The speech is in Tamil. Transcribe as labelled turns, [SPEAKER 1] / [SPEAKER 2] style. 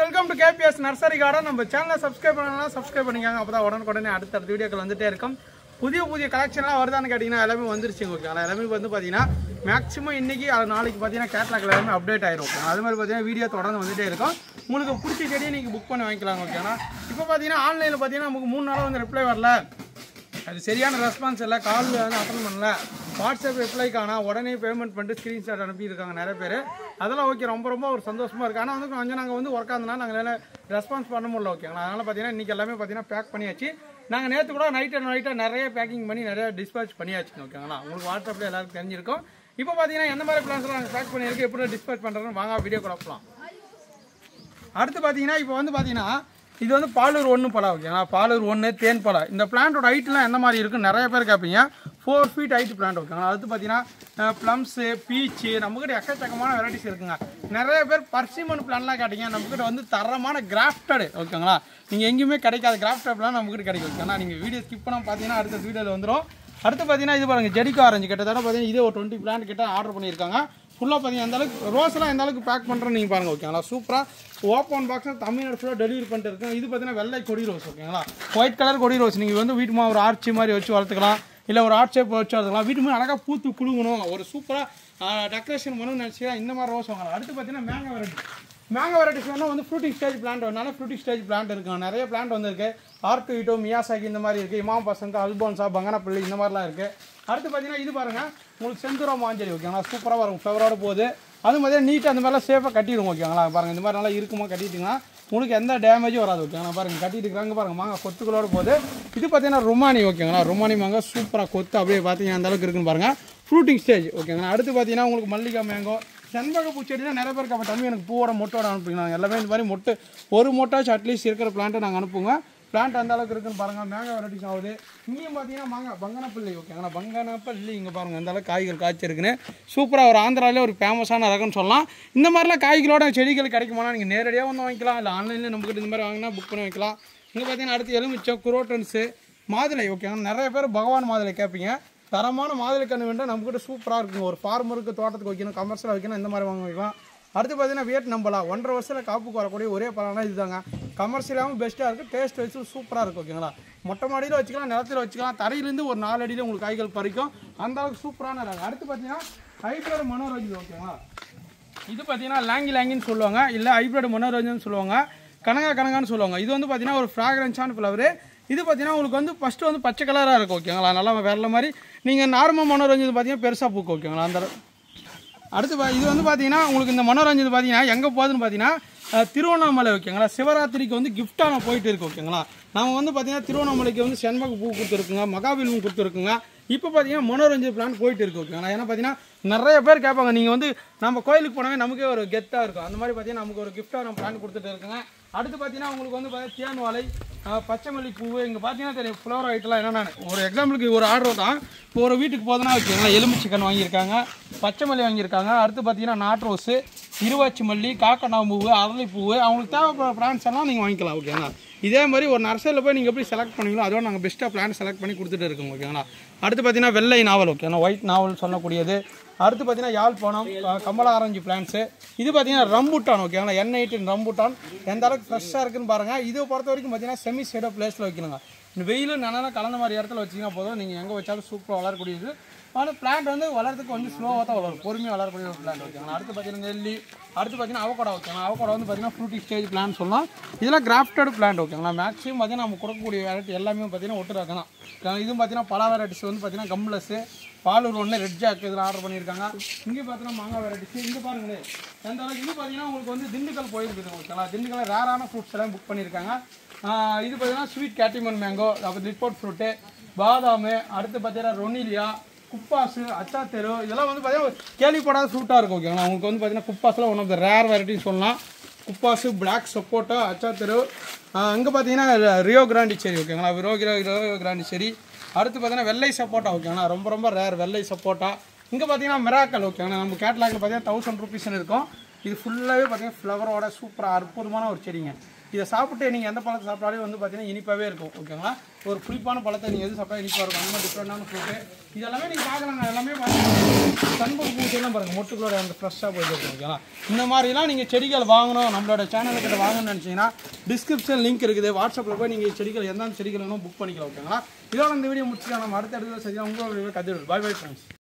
[SPEAKER 1] welcome to KPS nursery garden நம்ம சேனலை சப்ஸ்கிரைப் பண்ணலாம் சப்ஸ்கிரைப் பண்ணிக்காங்க அப்போ தான் உடனுக்குடனே அடுத்தடுத்த வீடியோக்கள் வந்துட்டே இருக்கும் புதிய புதிய கலெக்ஷன்லாம் வருதான்னு கேட்டிங்கன்னா எல்லாமே வந்துருச்சு ஓகே எல்லாமே வந்து பார்த்தீங்கன்னா மேக்ஸிமம் இன்னைக்கு அது நாளைக்கு பார்த்தீங்கன்னா கேட்லாக் எல்லாமே அப்டேட் ஆயிரும் ஓகே அது மாதிரி பார்த்தீங்கன்னா வீடியோ தொடர்ந்து வந்துட்டே இருக்கும் உங்களுக்கு பிடிச்ச செடியை நீங்கள் புக் பண்ணி வாங்கிக்கலாம் ஓகேனா இப்போ பார்த்தீங்கன்னா ஆன்லைனில் பார்த்தீங்கன்னா நமக்கு மூணு நாளாக வந்து ரிப்ளை வரல அது சரியான ரெஸ்பான்ஸ் இல்லை காலில் வந்து அட்டன் பண்ணல வாட்ஸ்அப் ரிப்ளை காணா உடனே பேமெண்ட் பண்ணிட்டு ஸ்க்ரீன்ஷாட் அனுப்பியிருக்காங்க நிறைய பேர் அதெல்லாம் ஓகே ரொம்ப ரொம்ப ஒரு சந்தோஷமாக இருக்குது ஆனால் வந்து கொஞ்சம் நாங்கள் வந்து ஒர்க் ஆகுதுனா நாங்கள் ரெஸ்பான்ஸ் பண்ண முடியல ஓகேங்களா அதனால் பார்த்தீங்கன்னா இன்றைக்கி எல்லாமே பார்த்தீங்கன்னா பேக் பண்ணியாச்சு நாங்கள் நேற்று கூட நைட்டு நைட்டாக நிறைய பேக்கிங் பண்ணி நிறைய டிஸ்பேச் பண்ணியாச்சு ஓகேங்களா உங்களுக்கு வாட்ஸ்அப்பில் எல்லாருக்கும் தெரிஞ்சிருக்கும் இப்போ பார்த்தீங்கன்னா எந்த மாதிரி பிளான்ஸ்லாம் நாங்கள் பேக் பண்ணியிருக்கு எப்படி டிஸ்பேச் பண்ணுறோன்னு வாங்க வீடியோ குழப்பலாம் அடுத்து பார்த்தீங்கன்னா இப்போ வந்து பார்த்தீங்கன்னா இது வந்து பாலூர் ஒன்று பழம் ஓகேங்களா பாலூர் ஒன்று தேன் பழம் இந்த பிளான்ட்டோட ஹைட்லாம் எந்த மாதிரி இருக்குன்னு நிறைய பேர் கேட்பீங்க ஃபோர் ஃபீட் ஹைட் பிளான்ட் ஓகேங்களா அடுத்து பார்த்தீங்கன்னா ப்ளம்ஸு பீச்சு நம்மக்கிட்ட எக்கச்சக்கமான வெரைட்டிஸ் இருக்குங்க நிறைய பேர் பர்சிமன் பிளான்லாம் கேட்டீங்க நம்மக்கிட்ட வந்து தரமான கிராஃப்டடு ஓகேங்களா நீங்கள் எங்கேயுமே கிடைக்காத கிராஃப்டட் பிளான் நம்மக்கிட்ட கிடைக்கும் ஓகேங்களா நீங்கள் வீடியோ ஸ்கிப் பண்ணால் பார்த்தீங்கன்னா அடுத்த வீடியோவில் வந்துடும் அடுத்து பார்த்தீங்கன்னா இது பாருங்க ஜெடிக்கா ஆரஞ்சு கிட்டத்தட்ட பார்த்தீங்கன்னா இது ஒரு டுவெண்ட்டி பிளான்ட் கிட்ட ஆர்டர் பண்ணியிருக்காங்க ஃபுல்லாக பார்த்தீங்கன்னா அந்த அளவுக்கு ரோஸ்லாம் எந்த அளவுக்கு பேக் பண்ணுறோன்னு நீங்கள் பாருங்க ஓகேங்களா சூப்பராக ஓப்பன் பாக்ஸில் தமிழ்நாடு ஃபுல்லாக டெலிவரி பண்ணிட்டு இருக்கோம் இது பார்த்தீங்கன்னா வெள்ளை கொடி ரோஸ் ஓகேங்களா ஒயிட் கலர் கொடி ரோஸ் நீங்கள் வந்து வீட்டுமா ஒரு ஆர்ச்சி மாதிரி வச்சு வளர்த்துக்கலாம் இல்லை ஒரு ஆர்ட் ஷேப் வச்சு வளர்த்துக்கலாம் வீட்டு மாதிரி அழகாக பூத்து குழுங்கணும் ஒரு சூப்பராக டெக்கரேஷன் பண்ணணும்னு நினச்சியா இந்த மாதிரி ரோஸ் வாங்கலாம் அடுத்து பார்த்தீங்கன்னா மேங்கோ வெரைட்டி மேங்கோ வெரைட்டிஸ் வேணால் வந்து ஃப்ரூட்டிங் ஸ்டேஜ் பிளான்ட் வேணாலும் ஃப்ரூட்டிங் ஸ்டேஜ் பிளான்ட் இருக்குங்க நிறைய பிளான்ட் வந்திருக்கு ஆர்ட் இட்டோ மியாசாக்கி இந்த மாதிரி இருக்குது இமாம் பசங்க அல்போன்ஸா பங்கனப்பள்ளி இந்த மாதிரிலாம் இருக்குது அடுத்து பார்த்தீங்கன்னா இது பாருங்கள் உங்களுக்கு செந்தூரா மாஞ்சலி ஓகேங்களா சூப்பராக வரும் ஃப்ளவரோட போகுது அது மாதிரி நீட்டாக அந்த மாதிரிலாம் சேஃபாக கட்டிடுங்க ஓகேங்களா பாருங்கள் இந்த மாதிரி நல்லா இருக்குமா கட்டிட்டிங்கன்னா உங்களுக்கு எந்த டேமேஜும் வராது ஓகேங்களா பாருங்கள் கட்டிட்டு இருக்காங்க பாருங்கள் மாங்காய் கொத்துக்களோட போகுது இது பார்த்தீங்கன்னா ருமானி ஓகேங்களா ருமானி மாங்காய் சூப்பராக கொத்து அப்படியே பார்த்தீங்கன்னா அந்த அளவுக்கு இருக்குன்னு பாருங்கள் ஃப்ரூட்டிங் ஸ்டேஜ் ஓகேங்களா அடுத்து பார்த்தீங்கன்னா உங்களுக்கு மல்லிகை மேங்கோ செண்பக பூச்செடினா நிறைய பேருக்கு அப்போ தம்பி எனக்கு பூவோட மொட்டோட அனுப்புங்க நாங்கள் எல்லாமே இந்த மாதிரி மொட்டு ஒரு மொட்டாச்சும் அட்லீஸ்ட் இருக்கிற பிளான்ட்டை நாங்கள் அனுப்புங்க பிளான்ட் அந்த அளவுக்கு இருக்குன்னு பாருங்கள் மேங்கா வெரைட்டிஸ் ஆகுது இங்கேயும் பார்த்தீங்கன்னா மாங்காய் பங்கனப்பள்ளி ஓகேங்களா பங்கனப்பள்ளி இங்கே பாருங்கள் அந்த அளவுக்கு காய்கள் காய்ச்சிருக்குன்னு சூப்பராக ஒரு ஆந்திராவிலே ஒரு ஃபேமஸான ரகம்னு சொல்லலாம் இந்த மாதிரிலாம் காய்களோட செடிகள் கிடைக்குமானா நீங்கள் நேரடியாக வந்து வாங்கிக்கலாம் இல்லை ஆன்லைனில் நம்மக்கிட்ட இந்த மாதிரி வாங்கினா புக் பண்ணி வைக்கலாம் இங்கே பார்த்தீங்கன்னா அடுத்து எலுமிச்சம் குரோட்டன்ஸு மாதுளை ஓகேங்களா நிறைய பேர் பகவான் மாதுளை கேட்பீங்க தரமான மாதுளை கன்று வேண்டாம் நம்மக்கிட்ட சூப்பராக இருக்குங்க ஒரு ஃபார்மருக்கு தோட்டத்துக்கு வைக்கணும் கமர்ஷியலாக வைக்கணும் இந்த மாதிரி வாங்க வைக்கலாம் அடுத்து பார்த்தீங்கன்னா வியட் நம்பலாம் ஒன்றரை வருஷத்தில் காப்புக்கு வரக்கூடிய ஒரே பழம்னா இதுதாங்க கமர்ஷியலாகவும் பெஸ்ட்டாக இருக்குது டேஸ்ட் வச்சு சூப்பராக இருக்கும் ஓகேங்களா மொட்டை மாடியில் வச்சுக்கலாம் நிலத்தில் வச்சுக்கலாம் தரையிலேருந்து ஒரு நாலு அடியில் உங்களுக்கு காய்கள் பறிக்கும் அந்த அளவுக்கு சூப்பரான ரகம் அடுத்து பார்த்தீங்கன்னா ஹைப்ரிட் மனோரஞ்சு ஓகேங்களா இது பார்த்தீங்கன்னா லாங்கி லாங்கின்னு சொல்லுவாங்க இல்லை ஹைப்ரிட் மனோரஞ்சன் சொல்லுவாங்க கனகா கனகான்னு சொல்லுவாங்க இது வந்து பார்த்தீங்கன்னா ஒரு ஃப்ராக்ரன்ஸான ஃப்ளவர் இது பார்த்தீங்கன்னா உங்களுக்கு வந்து ஃபஸ்ட்டு வந்து பச்சை கலராக இருக்கும் ஓகேங்களா நல்லா வேற மாதிரி நீங்கள் நார்மல் மனோரஞ்சன் பார்த்தீங்கன்னா பெருசாக பூக்கும் ஓகேங்களா அந்த அடுத்து பா- இது வந்து பார்த்தீங்கன்னா உங்களுக்கு இந்த மனோரஞ்சன் பார்த்தீங்கன்னா எங்கே போகுதுன்னு பார்த்தீங்கன்னா அஹ், திருவண்ணாமலை ஓகேங்களா சிவராத்திரிக்கு வந்து கிஃப்டாக நான் போயிட்டு இருக்கு ஓகேங்களா நம்ம வந்து பார்த்தீங்கன்னா திருவண்ணாமலைக்கு வந்து செண்பக பூ கொடுத்துருக்குங்க மகாவில்வம் கொடுத்துருக்குங்க இப்போ பார்த்தீங்கன்னா மனோரஞ்சன் பிளான் போயிட்டு இருக்கு ஓகேங்களா ஏன்னா பார்த்தீங்கன்னா நிறைய பேர் கேட்பாங்க நீங்கள் வந்து நம்ம கோயிலுக்கு போனாவே நமக்கே ஒரு கெத்தாக இருக்கும் அந்த மாதிரி பார்த்தீங்கன்னா நமக்கு ஒரு கிஃப்டாக நம்ம பிளான் கொடுத்துட்டு இருக்குங்க அடுத்து பார்த்தீங்கன்னா உங்களுக்கு வந்து பார்த்தீங்கன்னா தேன் வாழை அஹ், பச்சை மல்லி பூ இங்கே பார்த்தீங்கன்னா தெரியும் ஃப்ளவர் ஐட்டெல்லாம் என்னென்ன ஒரு எக்ஸாம்பிளுக்கு ஒரு ஆர்டர் தான் இப்போ ஒரு வீட்டுக்கு போதுன்னா வச்சுக்கோங்களேன் எலும்பு சிக்கன் வாங்கியிருக்காங்க பச்சை மல்லி வாங்கியிருக்காங்க அடுத்து பார்த்தீங்கன்னா நாட் ரோஸு இருவாச்சி மல்லி காக்கடாம்பூ அரளிப்பூ அவங்களுக்கு தேவைப்படுற பிளான்ஸ் எல்லாம் நீங்கள் வாங்கிக்கலாம் ஓகேங்களா இதே மாதிரி ஒரு நர்சரியில் போய் நீங்கள் எப்படி செலக்ட் பண்ணுவீங்களோ அதோட நாங்கள் பெஸ்ட்டாக பிளான் செலக்ட் பண்ணி கொடுத்துட்டு இருக்கோம் ஓகேங்களா அடுத்து பார்த்தீங்கன்னா வெள்ளை நாவல் ஓகேங்களா ஒயிட் நாவல் சொல்லக்கூடியது அடுத்து பார்த்தீங்கன்னா யாழ்ப்பாணம் க- கமலா ஆரஞ்சு பிளான்ஸு இது பார்த்தீங்கன்னா ரம்புட்டான் ஓகேங்களா என் எயிட்டின் ரம்புட்டான் எந்த அளவுக்கு ஃப்ரெஷ்ஷாக இருக்குன்னு பாருங்கள் இதை பொறுத்த வரைக்கும் பார்த்தீங்கன்னா செமி ஷேடோ பிளேஸில் வைக்கணுங்க இந்த வெயில் நல்லா கலந்த மாதிரி இடத்துல வச்சிங்கன்னா போதும் நீங்கள் எங்கே வச்சாலும் சூப்பராக வளரக்கூடியது ஆனால் பிளான்ட் வந்து வளர்றதுக்கு கொஞ்சம் ஸ்லோவாக தான் வளரும் பொறுமையாக வளரக்கூடிய ஒரு பிளான்ட் ஓகேங்களா அடுத்து பார்த்தீங்கன்னா நெல்லி அடுத்து பார்த்தீங்கன்னா அவகோடா ஓகேங்களா அவகோடா வந்து பார்த்தீங்கன்னா ஃப்ரூட்டி ஸ்டேஜ் பிளான் சொல்லலாம் இதெல்லாம் கிராஃப்டட் பிளான்ட் ஓகேங்களா மேக்ஸிமம் பார்த்தீங்கன்னா நம்ம கொடுக்கக்கூடிய வெரைட்டி எல்லாமே பார்த்தீங்கன்னா ஒட்டு ரகம் தான் இதுவும் பார்த்தீங்கன்னா பல வெரைட்டிஸ் வந்து பார்த்தீங்கன்னா கம்லஸ்ஸு பாலூர் ஒன்று ரெட் ஜாக் இதில் ஆர்டர் பண்ணியிருக்காங்க இங்கே பார்த்தீங்கன்னா மாங்காய் வெரைட்டிஸ் இங்கே பாருங்களேன் எந்த அளவுக்கு இது பார்த்தீங்கன்னா உங்களுக்கு வந்து திண்டுக்கல் போயிருக்குது ஓகேங்களா திண்டுக்கல் ரேரான ஃப்ரூட்ஸ் எல்லாம் புக் பண்ணியிருக்காங்க ஆஹ் இது பார்த்தீங்கன்னா ஸ்வீட் கேட்டிமன் மேங்கோ அப்புறம் லிப்போட் ஃப்ரூட்டு பாதாமு அடுத்து பார்த்தீங்கன்னா ரொனிலியா குப்பாசு அச்சாத்தெரு இதெல்லாம் வந்து பார்த்தீங்கன்னா கேள்விப்படாத ஃப்ரூட்டாக இருக்கும் ஓகேங்களா உங்களுக்கு வந்து பார்த்தீங்கன்னா குப்பாஸில் ஒன் ஆஃப் த ரேர் வெரைட்டின்னு சொல்லலாம் குப்பாசு பிளாக் சப்போட்டா அச்சாத்தெரு அங்கே பார்த்தீங்கன்னா ரியோ கிராண்டி செரி ஓகேங்களா ரியோ ரியோ கிராண்டி செரி அடுத்து பார்த்தீங்கன்னா வெள்ளை சப்போட்டா ஓகேங்களா ரொம்ப ரொம்ப ரேர் வெள்ளை சப்போட்டா இங்கே பார்த்தீங்கன்னா மிராக்கல் ஓகேங்களா நம்ம கேட்லாக்ல பார்த்தீங்கன்னா தௌசண்ட் ருபீஸ்னு இருக்கும் இது ஃபுல்லாகவே பார்த்தீங்கன்னா ஃப்ளவரோட சூப்பராக அற்புதமான ஒரு செடிங்க இதை சாப்பிட்டு நீங்கள் எந்த பழத்தை சாப்பிட்டாலே வந்து பார்த்தீங்கன்னா இனிப்பாகவே இருக்கும் ஓகேங்களா ஒரு புளிப்பான பழத்தை நீங்கள் எது சாப்பிட்டா இனிப்பாக இருக்கும் அந்த மாதிரி டிஃப்ரெண்டான ஃப்ரூட்டு இது எல்லாமே நீங்கள் பார்க்கலாங்க எல்லாமே பார்த்தீங்கன்னா சண்பக பூச்செல்லாம் பாருங்கள் மொட்டுக்களோட அந்த ஃப்ரெஷ்ஷாக போயிட்டு இருக்கும் ஓகேங்களா இந்த மாதிரிலாம் நீங்கள் செடிகள் வாங்கணும் நம்மளோட சேனலுக்கிட்ட வாங்கணும்னு நினச்சிங்கன்னா டிஸ்கிரிப்ஷன் லிங்க் இருக்குது வாட்ஸ்அப்பில் போய் நீங்கள் செடிகள் எந்த செடிகள் வேணும் புக் பண்ணிக்கலாம் ஓகேங்களா இதோட இந்த வீடியோ முடிச்சுக்கலாம் நம்ம அடுத்த இடத்துல சரியா உங்களோட கற்றுட்டு பாய் பை ஃப்ரெண்ட்ஸ்